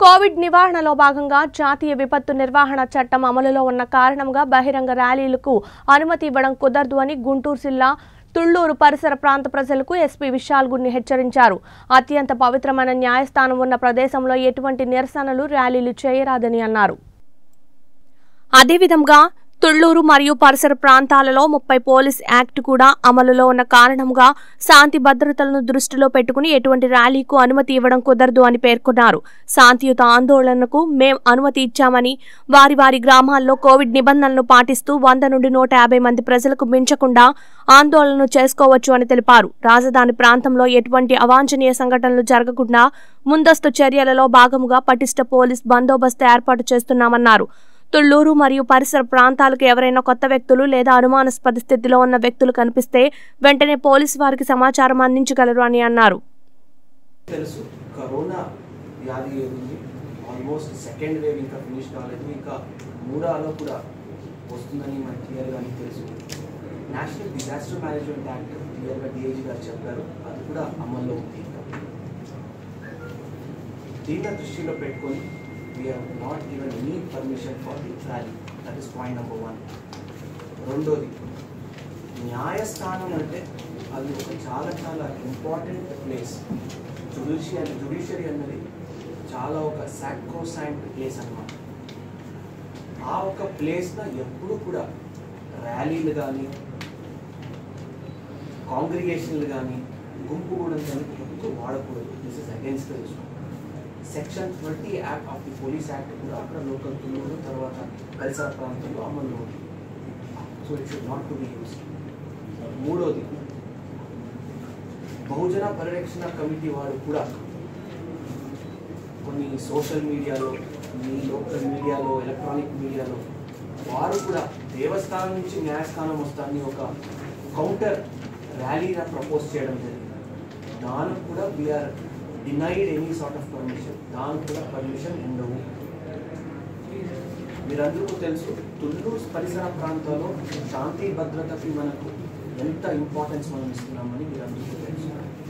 Covid నివారణలో భాగంగా జాతీయ విపత్తు నిర్వహణ చట్టం అమలులో ఉన్న కారణంగా బహిరంగ ర్యాలీలకు అనుమతి ఇవ్వడం కుదరదు అని గుంటూరు జిల్లా తుళ్లూరు పరిసర ప్రాంత ప్రజలకు ఎస్పీ విశాల్ గుడిని హెచ్చరించారు అత్యంత పవిత్రమైన న్యాయస్థానం ఉన్న ప్రదేశంలో ఎటువంటి నిరసనలు ర్యాలీలు చేయరాదని అన్నారు అదేవిధంగా తుళ్లూరు మరియు పరిసర ప్రాంతాలలో ముప్పై పోలీస్ యాక్ట్ కూడా అమలులో ఉన్న కారణంగా శాంతి భద్రతలను దృష్టిలో పెట్టుకుని ఎటువంటి ర్యాలీకు అనుమతి ఇవ్వడం కుదరదు అని పేర్కొన్నారు శాంతియుత ఆందోళనకు మేం అనుమతి ఇచ్చామని వారి వారి గ్రామాల్లో కోవిడ్ నిబంధనలు పాటిస్తూ వంద నుండి నూట యాభై మంది ప్రజలకు మించకుండా ఆందోళనలు చేసుకోవచ్చు అని తెలిపారు రాజధాని ప్రాంతంలో ఎటువంటి అవాంఛనీయ సంఘటనలు జరగకుండా ముందస్తు చర్యలలో భాగముగా పటిష్ట పోలీస్ బందోబస్తు ఏర్పాటు చేస్తున్నామన్నారు తుళ్లూరు మరియు పరిసర ప్రాంతాలకు ఎవరైనా కొత్త వ్యక్తులు లేదా అనుమానాస్పద స్థితిలో ఉన్న వ్యక్తులు కనిపిస్తే వెంటనే పోలీసు వారికి సమాచారం అందించగలరు అని అన్నారు తెలుసు కరోనా వ్యాధి ఉంది ఆల్మోస్ట్ సెకండ్ వేవ్ ఇంకా ఫినిష్ కాలేదు ఇంకా మూడాలో కూడా వస్తుందని మనకి క్లియర్గా తెలుసు నేషనల్ డిజాస్టర్ మేనేజ్మెంట్ యాక్ట్ క్లియర్గా డిఐజీ గారు చెప్పారు అది కూడా అమల్లో ఉంది ఇంకా దీన్ని దృష్టిలో పెట్టుకొని we have not given any permission for the rally that is point number one రెండోది న్యాయస్థానం అంటే అది ఒక చాలా చాలా ఇంపార్టెంట్ ప్లేస్ జుడిషియరీ జుడిషియరీ అన్నది చాలా ఒక సాక్రోసైంట్ ప్లేస్ అన్నమాట ఆ ఒక ప్లేస్న ఎప్పుడు కూడా ర్యాలీలు కానీ కాంగ్రిగేషన్లు కానీ గుంపు కూడా కానీ ఎప్పుడు వాడకూడదు this is against the section twenty act of the police act కూడా అక్కడ లోకల్ తులూరు తర్వాత పరిసర ప్రాంతంలో అమల్లో ఉంది so it should not to be use మూడోది బహుజన పరిరక్షణ కమిటీ వారు కూడా కొన్ని సోషల్ మీడియాలో మీ లోకల్ మీడియాలో ఎలక్ట్రానిక్ మీడియాలో వారు కూడా దేవస్థానం నుంచి న్యాయస్థానం వస్తానని ఒక కౌంటర్ ర్యాలీగా ప్రపోజ్ చేయడం జరిగింది దానికి కూడా we are denied any sort of permission దానికి కూడా పర్మిషన్ ఉండవు మీరందరికీ తెలుసు తుళ్ళూరు పరిసర ప్రాంతాల్లో శాంతి భద్రతకి మనకు ఎంత ఇంపార్టెన్స్ మనం ఇస్తున్నామని మీరందరికీ తెలుసు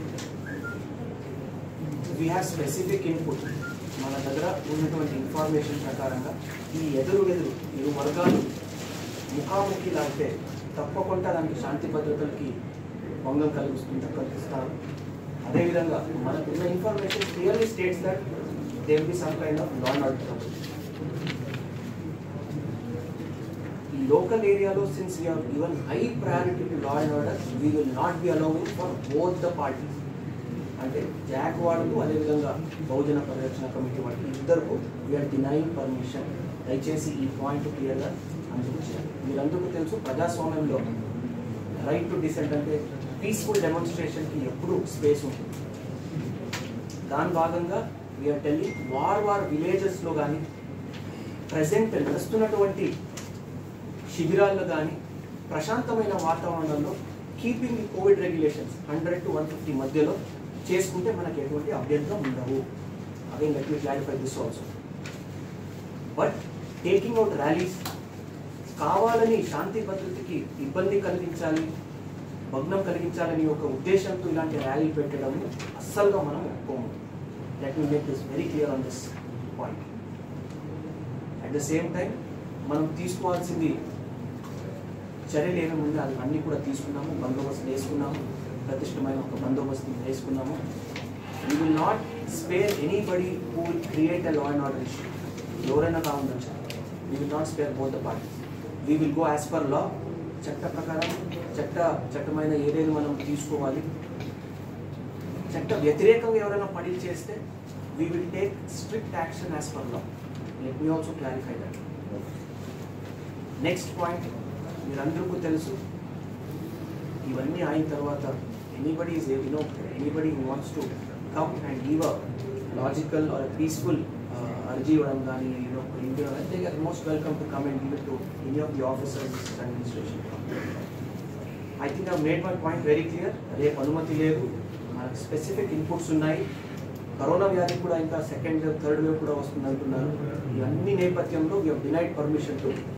వీ హ్యావ్ స్పెసిఫిక్ ఇన్పుట్ మన దగ్గర ఉన్నటువంటి ఇన్ఫర్మేషన్ ప్రకారంగా ఈ ఎదురు ఎదురు ఇరు వర్గాలు ముఖాముఖి లాగితే తప్పకుండా దానికి శాంతి భద్రతలకి భంగం కలిగిస్తుంది కలిగిస్తారు అదేవిధంగా మనకున్న information clearly states that there be some kind of non order ఈ లోకల్ ఏరియాలో since we have given high priority to law and order we will not be allowing for both the parties అంటే JAC వాళ్ళకు అదేవిధంగా బహుజన పరిరక్షణ committee వాళ్ళకి ఇద్దరు we are denying permission దయచేసి ఈ పాయింట్ క్లియర్గా అందించారు మీరందరికీ తెలుసు ప్రజాస్వామ్యంలో రైట్ టు డిసెంట్ అంటే పీస్ఫుల్ డెమాన్స్ట్రేషన్కి ఎప్పుడు స్పేస్ ఉంటుంది దాని భాగంగా వీఆర్ టెల్లింగ్ వార్ వార్ విలేజెస్లో కానీ ప్రజెంట్ నడుస్తున్నటువంటి శిబిరాల్లో కానీ ప్రశాంతమైన వాతావరణంలో keeping the covid regulations hundred to one fifty మధ్యలో చేసుకుంటే మనకి ఎటువంటి అభ్యంతరం ఉండవు again let me clarify this also but taking out rallies కావాలని శాంతి భద్రతకి ఇబ్బంది కలిగించాలి భగ్నం కలిగించాలని ఒక ఉద్దేశంతో ఇలాంటి ర్యాలీ పెట్టడం అస్సలుగా మనం ఒప్పుకోము let me make this very clear on this point at the same time మనం తీసుకోవాల్సింది చర్యలు ఏమేమి ఉందో అది అన్నీ కూడా తీసుకున్నాము బందోబస్తు వేసుకున్నాము ప్రతిష్టమైన ఒక బందోబస్తు వేసుకున్నాము we will not spare anybody who will create a law and order issue ఎవరైనా కావచ్చు we will not spare both the party we will go as per law చట్ట ప్రకారం చట్ట చట్టమైన ఏదైనా మనం తీసుకోవాలి చట్ట వ్యతిరేకంగా ఎవరైనా పడి చేస్తే we will take strict action as per law let me also clarify that next point మీరందరికీ తెలుసు ఇవన్నీ అయిన తర్వాత anybody is you know anybody wants to come and give a logical or peaceful అర్జీ ఇవ్వడం కానీ you know India they are most welcome to come and give it to any of the officers administration I think I made my point very clear రేపు అనుమతి లేదు మనకు specific inputs ఉన్నాయి corona వ్యాధి కూడా ఇంకా సెకండ్ వేవ్ థర్డ్ వేవ్ కూడా వస్తుంది అంటున్నారు ఇవన్నీ నేపథ్యంలో వీ డినైడ్ పర్మిషన్ టు